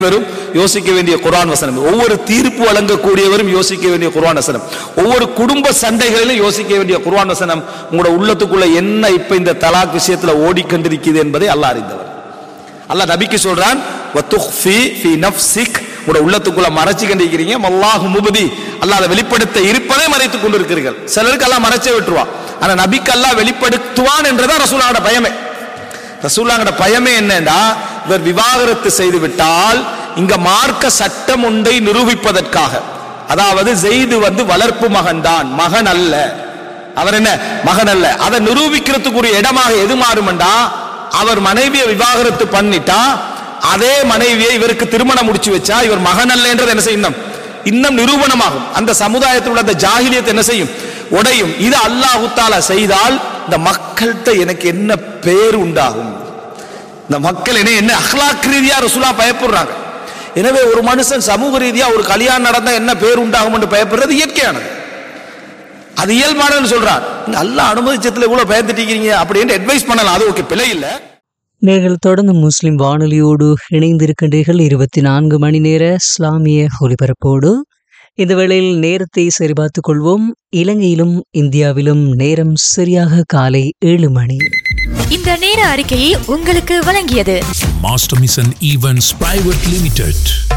வரும் யோசிக்க வேண்டிய குர்ஆன் வசனம் ஒவ்வொரு தீர்ப்பு வழங்கக்கூடியவரும் யோசிக்க வேண்டிய குர்ஆன் வசனம் ஒவ்வொரு குடும்ப சண்டைகளிலும் யோசிக்க வேண்டிய குர்ஆன் வசனம் உங்களோட உள்ளத்துக்குள்ள என்ன இப்ப இந்த தலாக் விஷயத்துல ஓடிக்கொண்டிருக்குது என்பதை அல்லாஹ் அறிந்தவர் அல்லாஹ் நபிக்கு சொல்றான் வத்துஃபி ஃபி நஃப்ஸிக் உங்களோட உள்ளத்துக்குள்ள மறைச்சு கண்டிருக்கிறீங்க அல்லாஹு முபதி அல்லாஹ் அதை வெளிப்படுத்த இருப்பதை மறைத்துக் கொண்டிருக்கிறீர்கள் சிலருக்கு அல்லாஹ் மறைச்சே விட்டுருவான் ஆனா நபிக்கு அல்லாஹ் வெளிப்படுத்துவான் என்றதான் ரசூலாவோட பயமே ரசூல்லாங்கட பயமே என்னன்னா இவர் விவாகரத்து செய்து விட்டால் இங்க மார்க்க சட்டம் ஒன்றை நிரூபிப்பதற்காக அதாவது செய்து வந்து வளர்ப்பு மகன்தான் மகன் அல்ல அவர் என்ன மகன் அல்ல அதை நிரூபிக்கிறதுக்குரிய இடமாக எது மாறுமெண்டா அவர் மனைவியை விவாகரத்து பண்ணிட்டா அதே மனைவியை இவருக்கு திருமணம் முடிச்சு வச்சா இவர் மகன் அல்ல என்றது என்ன செய்யும் இன்னும் இன்னும் நிரூபணமாகும் அந்த சமுதாயத்தில் உள்ள அந்த ஜாகிலியத்தை என்ன செய்யும் உடையும் இது அல்லாஹு தாலா செய்தால் இந்த மக்கள்கிட்ட எனக்கு என்ன பேர் உண்டாகும் இந்த மக்கள் என்ன என்ன அஹ்லாக் ரீதியா ரசூலா பயப்படுறாங்க எனவே ஒரு மனுஷன் சமூக ரீதியா ஒரு கல்யாணம் நடந்தா என்ன பேர் உண்டாகும் என்று பயப்படுறது இயற்கையானது அது இயல்பானதுன்னு சொல்றான் நீங்க அல்லாஹ் அனுமதிச்சத்துல இவ்வளவு பயந்துட்டீங்க அப்படின்னு அட்வைஸ் பண்ணலாம் அது ஓகே பிழை இல்லை நீங்கள் தொடர்ந்து முஸ்லிம் வானொலியோடு இணைந்திருக்கின்றீர்கள் இருபத்தி நான்கு மணி நேர இஸ்லாமிய ஒலிபரப்போடு இந்த வேளையில் நேரத்தை சரிபார்த்துக் கொள்வோம் இலங்கையிலும் இந்தியாவிலும் நேரம் சரியாக காலை ஏழு மணி இந்த நேர அறிக்கையை உங்களுக்கு வழங்கியது Master Mission Events Private Limited.